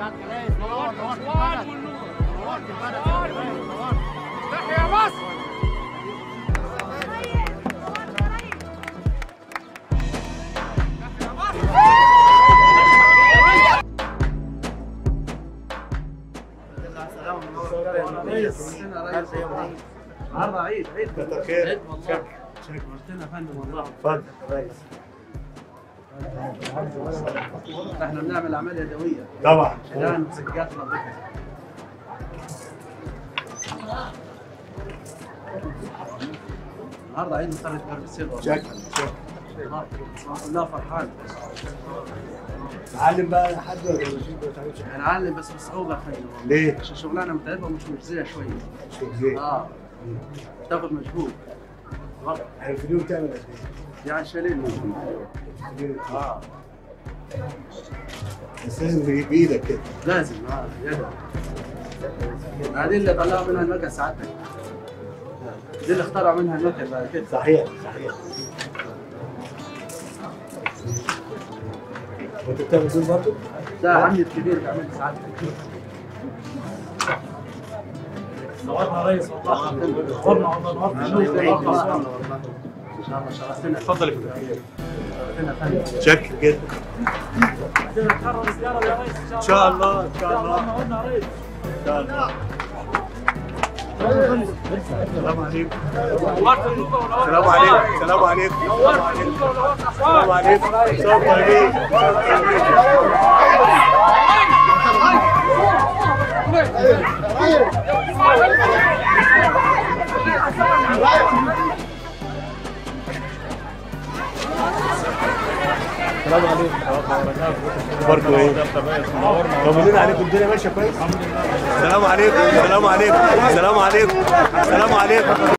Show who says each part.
Speaker 1: تحيا مصر
Speaker 2: النهارده عيد عيد
Speaker 3: كتر خير
Speaker 2: عيد والله نورتنا يا فندم والله
Speaker 3: اتفضل
Speaker 2: احنا بنعمل اعمال يدويه
Speaker 3: طبعا
Speaker 2: شيلان مسكات نظيفه النهارده عيد مقرة غرب السيل
Speaker 3: شكرا شكرا
Speaker 2: كلها فرحان
Speaker 3: تعلم بقى حد ولا مش ما تعلمش حاجه
Speaker 2: هنعلم بس بصعوبه يا فندم
Speaker 3: ليه؟
Speaker 2: عشان شغلانه متعبه ومش مجزيه شويه
Speaker 3: شوف ليه؟
Speaker 2: اه تاخد مجهود غلط
Speaker 3: يعني في اليوم تعمل قد
Speaker 2: يعني شايلين مجهود
Speaker 3: ايه؟
Speaker 2: اه
Speaker 3: بس لازم تجيب بايدك كده
Speaker 2: لازم اه يدوي هذه اللي طلعوا منها المكن ساعتك دي اللي اخترعوا منها المكن بعد كده
Speaker 3: صحيح صحيح وانت بتعمل دول برضه؟
Speaker 2: ده عمي الكبير بيعمل ساعتك
Speaker 4: نورنا يا ريس والله نورنا والله نورنا شوف والله
Speaker 2: ان شاء الله شرفتنا
Speaker 4: اتفضل يا
Speaker 2: شرفتنا فندم
Speaker 3: شكرا جدا
Speaker 4: فندم نكرر الزياره يا ريس
Speaker 3: ان شاء الله ان شاء الله
Speaker 4: نورنا يا ريس
Speaker 3: ان شاء الله السلام عليكم
Speaker 4: نورت النوبه ونورت
Speaker 3: السلام عليكم السلام عليكم
Speaker 4: نورت النوبه ونورت
Speaker 3: السلام
Speaker 4: اسوان
Speaker 3: عليكم صوت طيبين صوت طيبين السلام عليكم اخباركم ايه؟ طمنونا عليكم الدنيا ماشيه كويس؟ السلام عليكم السلام عليكم السلام عليكم السلام عليكم